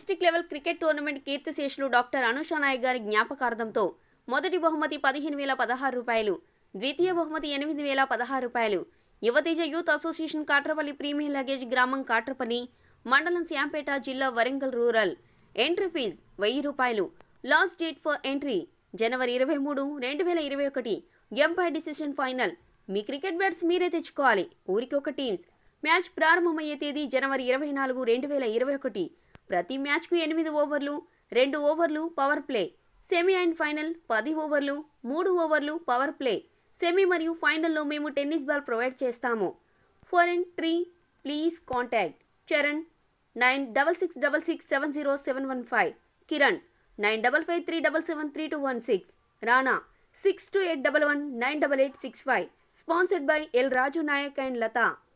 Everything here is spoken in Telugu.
డిస్టిక్ లెవెల్ క్రికెట్ టోర్నమెంట్ కీర్తిశేషులు డాక్టర్ అనుషా నాయక్ గారి జ్ఞాపకార్థంతో మొదటి బహుమతి పదిహేను వేల పదహారు రూపాయలు ద్వితీయ బహుమతి ఎనిమిది వేల పదహారు రూపాయలు Yuvateja youth association Katrapalli premier league గ్రామం కాట్రపల్లి మండలం శ్యాంపేట జిల్లా వరంగల్ రూరల్ ఎంట్రీ ఫీజ్ వెయ్యి రూపాయలు లాస్ట్ డేట్ ఫర్ ఎంట్రీ జనవరి ఇరవై మూడు రెండు వేల ఇరవై ఒకటి ఎంపైర్ డిసిషన్ ఫైనల్ మీ క్రికెట్ బ్యాట్స్ మీరే తెచ్చుకోవాలి ఊరికి ఒక టీమ్స్ మ్యాచ్ ప్రారంభమయ్యే తేదీ జనవరి ఇరవై నాలుగు రెండు వేల ఇరవై ఒకటి ప్రతి మ్యాచ్కు ఎనిమిది ఓవర్లు రెండు ఓవర్లు power play semi and final పది ఓవర్లు మూడు ఓవర్లు పవర్ ప్లే సెమీ మరియు ఫైనల్లో మేము టెన్నిస్ బాల్ ప్రొవైడ్ చేస్తాము four and three please contact Charan nine double six double six seven zero seven one five Kiran nine double five three double seven three two one six Rana six two eight double one nine double eight six five sponsored by L Raju Nayak and Lata